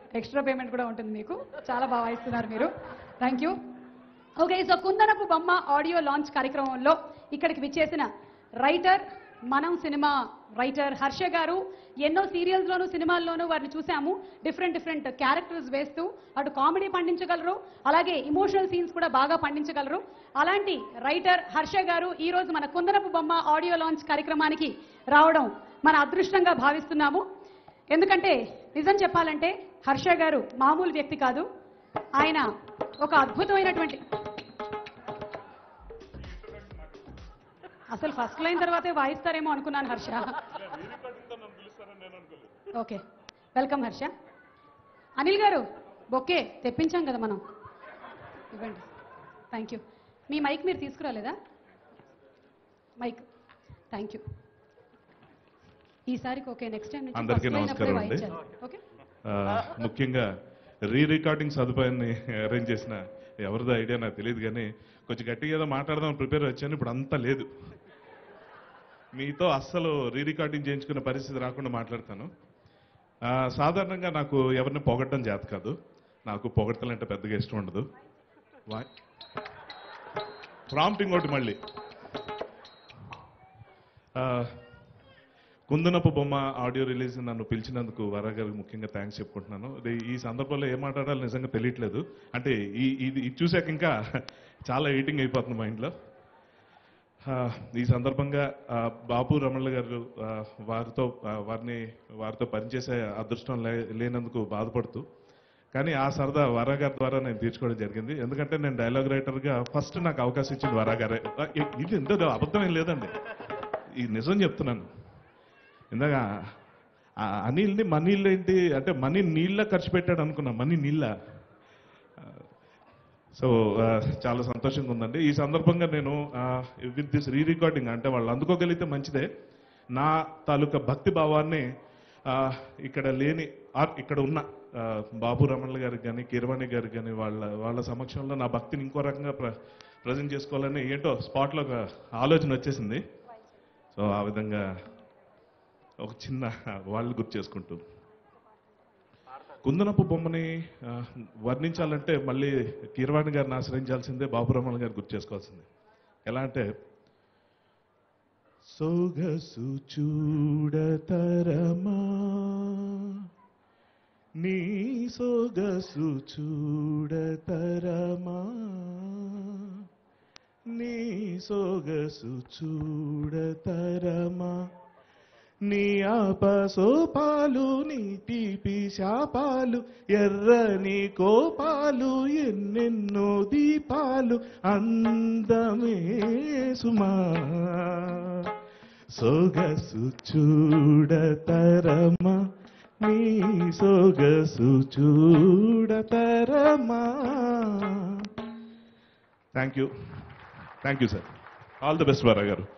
Extra payment కూడా ఉంటుంది మీకు చాలా బాగా వాయిస్తున్నారు మీరు thank you okay so Kundanapu Bomma audio launch కార్యక్రమంలో ఇక్కడికి విచ్చేసిన రైటర్ మనం సినిమా రైటర్ హర్ష గారు ఎన్నో సీరియల్స్లోను సినిమాల్లోనూ వారిని చూసాము డిఫరెంట్ డిఫరెంట్ క్యారెక్టర్స్ వేస్తూ అటు కామెడీ పండించగలరు అలాగే ఇమోషనల్ సీన్స్ కూడా బాగా పండించగలరు అలాంటి రైటర్ హర్ష గారు ఈ రోజు మన కుందనపు బొమ్మ ఆడియో లాంచ్ కార్యక్రమానికి రావడం మన అదృష్టంగా భావిస్తున్నాము ఎందుకంటే నిజం చెప్పాలంటే హర్ష గారు మామూలు వ్యక్తి కాదు ఆయన ఒక అద్భుతమైనటువంటి అసలు ఫస్ట్ లైన్ తర్వాతే వాయిస్తారేమో అనుకున్నాను హర్ష ఓకే వెల్కమ్ హర్ష అనిల్ గారు బొకే తెప్పించాం కదా మనం ఇవ్వండి థ్యాంక్ యూ మీ మైక్ మీరు తీసుకురాలేదా మైక్ థ్యాంక్ యూ ఈసారికి ఓకే నెక్స్ట్ టైం నుంచి అందరికీ first line అప్పుడే నమస్కారం అండి. వాయించాలి. ఓకే ఆ, ముఖ్యంగా రీ రికార్డింగ్ సదుపాయాన్ని అరేంజ్ చేసిన ఎవరిదో ఐడియా నాకు తెలియదు కానీ కొంచెం గట్టిగా ఏదో మాట్లాడదాం ప్రిపేర్ వచ్చాను ఇప్పుడు అంతా లేదు మీతో అస్సలు రీ రికార్డింగ్ చేయించుకునే పరిస్థితి రాకుండా మాట్లాడతాను ఆ, సాధారణంగా నాకు ఎవరిని పొగడటం చేత కాదు నాకు పొగడతలంటే పెద్దగా ఇష్టం ఉండదు ప్రాంప్టింగ్ ఒకటి మళ్ళీ ఆ, కుందనపు బొమ్మ ఆడియో రిలీజ్ నన్ను పిలిచినందుకు వరా గారికి ముఖ్యంగా థ్యాంక్స్ చెప్పుకుంటున్నాను ఇది ఈ సందర్భంలో ఏం మాట్లాడాలో నిజంగా తెలియట్లేదు అంటే ఈ ఇది ఇది చూసాక ఇంకా చాలా ఎయిటింగ్ అయిపోతుంది మైండ్లో ఆ, ఈ సందర్భంగా ఆ, బాపు రమణ గారు ఆ, వారితో ఆ, వారిని వారితో పనిచేసే అదృష్టం లే లేనందుకు బాధపడుతూ కానీ ఆ సరదా వరా గారి ద్వారా నేను తీర్చుకోవడం జరిగింది ఎందుకంటే నేను డైలాగ్ రైటర్గా ఫస్ట్ నాకు అవకాశం ఇచ్చింది వరా గారే ఆ, ఇ- ఇది ఎంత అబద్ధం ఏం లేదండి ఇది నిజం చెప్తున్నాను ఇందాక ఆ అనిల్ని మనీళ్ళు ఏంటి అంటే మనీ నీళ్ళ ఖర్చు పెట్టాడు అనుకున్నా మనీ నీళ్ళ సో చాలా సంతోషంగా ఉందండి ఈ సందర్భంగా నేను విత్ దిస్ రీ రికార్డింగ్ అంటే వాళ్ళు అందుకోగలిగితే మంచిదే నా తాలూకా భక్తి భావాన్ని ఆ, ఇక్కడ లేని ఆర్ ఇక్కడ ఉన్న ఆ, బాబు రమణ గారికి కానీ కిరవాణి గారికి కానీ వాళ్ళ వాళ్ళ సమక్షంలో నా భక్తిని ఇంకో రకంగా ప్ర ప్రజెంట్ చేసుకోవాలని ఏంటో స్పాట్లో ఒక ఆలోచన వచ్చేసింది సో ఆ విధంగా ఒక చిన్న వాళ్ళు గుర్తు చేసుకుంటూ కుందనపు బొమ్మని ఆ, వర్ణించాలంటే మళ్ళీ కీరవాణి గారిని ఆశ్రయించాల్సిందే బాబురమణ గారు గుర్తు చేసుకోవాల్సిందే ఎలా అంటే సొగసు చూడతరమా నీ సొగసు చూడతరమా నీ సొగసు చూడతరమా నీ ఆపసోపాలు నీ తీపి శాపాలు ఎర్రని కోపాలు ఎన్నెన్నో దీపాలు అందమే సుమా సొగసు చూడతరమా నీ సొగసు చూడతరమా thank you thank you sir all the best Vara గారు